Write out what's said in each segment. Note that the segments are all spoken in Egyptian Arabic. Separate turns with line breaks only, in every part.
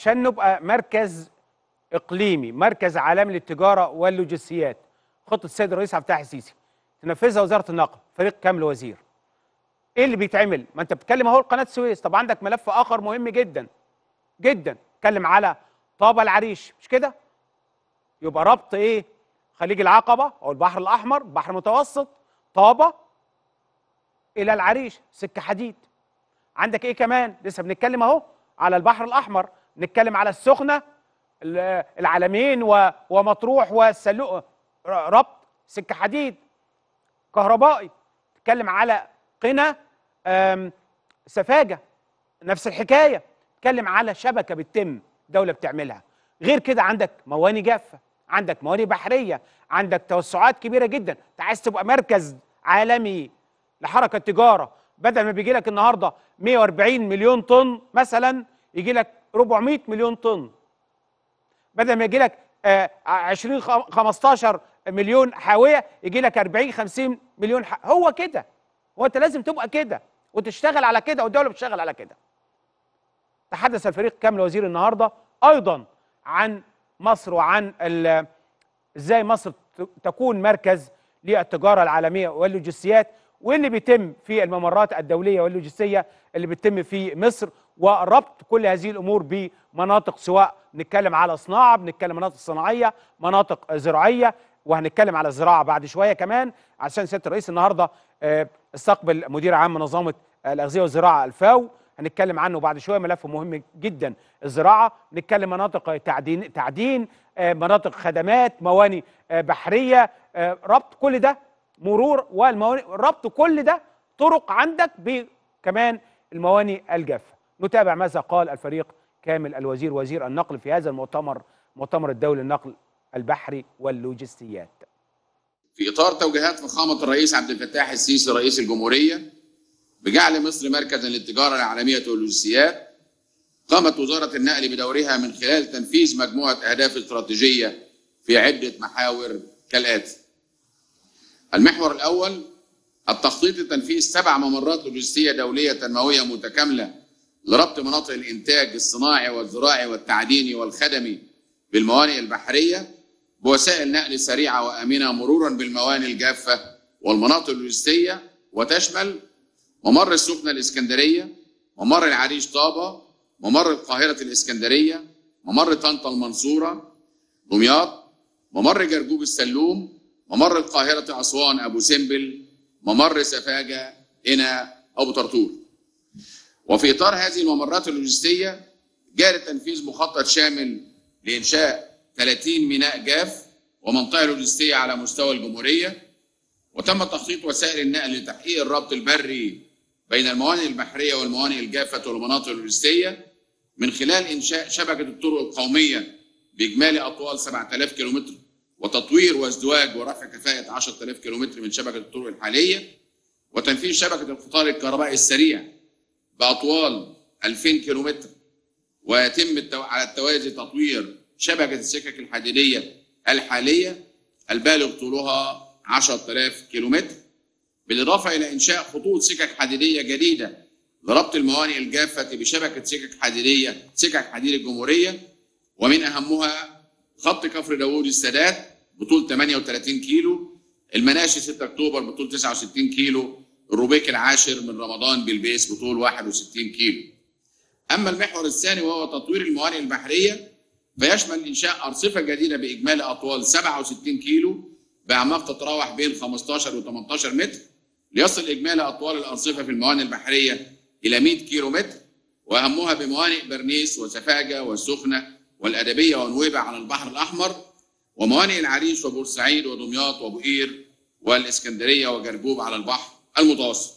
عشان نبقى مركز اقليمي مركز عالمي للتجاره واللوجستيات خطه السيد الرئيس عبد الفتاح السيسي تنفذها وزاره النقل فريق كامل وزير ايه اللي بيتعمل ما انت بتتكلم اهو قناه السويس طب عندك ملف اخر مهم جدا جدا اتكلم على طابه العريش مش كده يبقى ربط ايه خليج العقبه او البحر الاحمر بحر المتوسط طابه الى العريش سكه حديد عندك ايه كمان لسه بنتكلم اهو على البحر الاحمر نتكلم على السخنه ال- العلمين و- ومطروح والسلوق ر- ربط سكه حديد كهربائي تتكلم على قنا آم، سفاجه نفس الحكايه تتكلم على شبكه بتتم دوله بتعملها غير كده عندك مواني جافه عندك مواني بحريه عندك توسعات كبيره جدا انت عايز تبقى مركز عالمي لحركه تجاره بدل ما بيجي لك النهارده 140 مليون طن مثلا يجي لك 400 مليون طن بدل ما يجي لك آه، 20 خم- 15 مليون حاويه يجي لك 40 50 مليون ح... هو كده هو انت لازم تبقى كده وتشتغل على كده والدوله بتشتغل على كده تحدث الفريق كامل وزير النهارده ايضا عن مصر وعن ال- ازاي مصر ت- تكون مركز للتجاره العالميه واللوجستيات واللي بيتم في الممرات الدوليه واللوجستيه اللي بتتم في مصر وربط كل هذه الامور بمناطق سواء نتكلم على صناعه بنتكلم مناطق صناعيه مناطق زراعيه وهنتكلم على الزراعه بعد شويه كمان عشان سياده الرئيس النهارده آه، استقبل مدير عام منظمه الاغذيه والزراعه الفاو هنتكلم عنه بعد شويه ملف مهم جدا الزراعه نتكلم مناطق تعدين تعدين آه، مناطق خدمات مواني آه، بحريه آه، ربط كل ده مرور والمواني ربط كل ده طرق عندك بكمان المواني الجافه نتابع ماذا قال الفريق كامل الوزير وزير النقل في هذا المؤتمر مؤتمر الدولي للنقل البحري واللوجستيات
في إطار توجيهات فخامة الرئيس عبد الفتاح السيسي رئيس الجمهورية بجعل مصر مركزا للتجارة العالمية واللوجستيات قامت وزارة النقل بدورها من خلال تنفيذ مجموعة أهداف استراتيجية في عدة محاور كالآتي المحور الأول التخطيط لتنفيذ سبع ممرات لوجستية دولية تنموية متكاملة لربط مناطق الإنتاج الصناعي والزراعي والتعديني والخدمي بالموانئ البحرية بوسائل نقل سريعة وآمنة مرورا بالموانئ الجافة والمناطق اللوجستية وتشمل ممر السخنة الإسكندرية ممر العريش طابة ممر القاهرة الإسكندرية ممر طنطا المنصورة دمياط ممر جرجوب السلوم ممر القاهرة أسوان أبو سمبل ممر سفاجة هنا أبو طرطور وفي إطار هذه الممرات اللوجستية جاري تنفيذ مخطط شامل لإنشاء 30 ميناء جاف ومنطقة لوجستية على مستوى الجمهورية وتم تخطيط وسائل النقل لتحقيق الربط البري بين الموانئ البحرية والموانئ الجافة والمناطق اللوجستية من خلال إنشاء شبكة الطرق القومية بإجمالي أطوال 7000 كيلومتر وتطوير وازدواج ورفع كفاءة 10000 كيلومتر من شبكة الطرق الحالية وتنفيذ شبكة القطار الكهربائي السريع بأطوال 2000 كيلومتر ويتم التو... على التوازي تطوير شبكة السكك الحديدية الحالية البالغ طولها 10000 كيلومتر بالإضافة إلى إنشاء خطوط سكك حديدية جديدة لربط الموانئ الجافة بشبكة سكك حديدية سكك حديد الجمهورية ومن أهمها خط كفر داوود السادات بطول 38 كيلو المناشي 6 أكتوبر بطول 69 كيلو الروبيك العاشر من رمضان بالبيس بطول 61 كيلو أما المحور الثاني وهو تطوير الموانئ البحرية فيشمل إنشاء أرصفة جديدة بإجمالي أطوال 67 كيلو بأعماق تتراوح بين 15 و 18 متر ليصل إجمالي أطوال الأرصفة في الموانئ البحرية إلى 100 كيلو متر وأهمها بموانئ برنيس وسفاجة والسخنة والأدبية ونويبع على البحر الأحمر وموانئ العريش وبورسعيد ودمياط وبؤير والإسكندرية وجرجوب على البحر المتوسط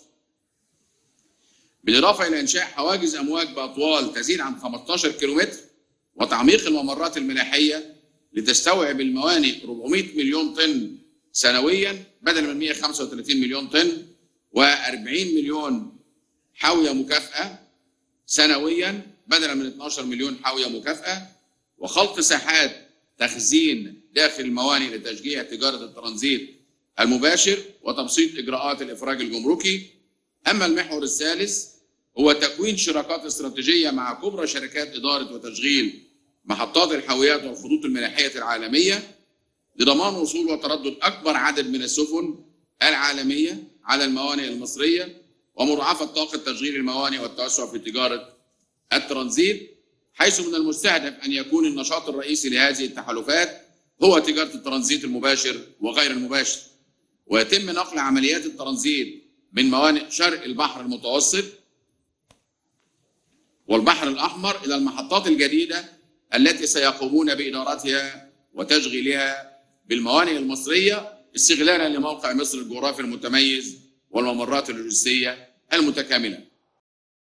بالإضافة إلى إنشاء حواجز أمواج بأطوال تزيد عن 15 كيلومتر وتعميق الممرات الملاحية لتستوعب الموانئ 400 مليون طن سنويا بدلا من 135 مليون طن و40 مليون حاوية مكافأة سنويا بدلا من 12 مليون حاوية مكافأة وخلق ساحات تخزين داخل الموانئ لتشجيع تجارة الترانزيت المباشر وتبسيط إجراءات الإفراج الجمركي أما المحور الثالث هو تكوين شراكات استراتيجيه مع كبرى شركات اداره وتشغيل محطات الحاويات والخطوط الملاحيه العالميه لضمان وصول وتردد اكبر عدد من السفن العالميه على الموانئ المصريه ومضاعفه طاقه تشغيل الموانئ والتوسع في تجاره الترانزيت حيث من المستهدف ان يكون النشاط الرئيسي لهذه التحالفات هو تجاره الترانزيت المباشر وغير المباشر ويتم نقل عمليات الترانزيت من موانئ شرق البحر المتوسط والبحر الاحمر الى المحطات الجديده التي سيقومون بادارتها وتشغيلها بالموانئ المصريه استغلالا لموقع مصر الجغرافي المتميز والممرات اللوجستيه المتكامله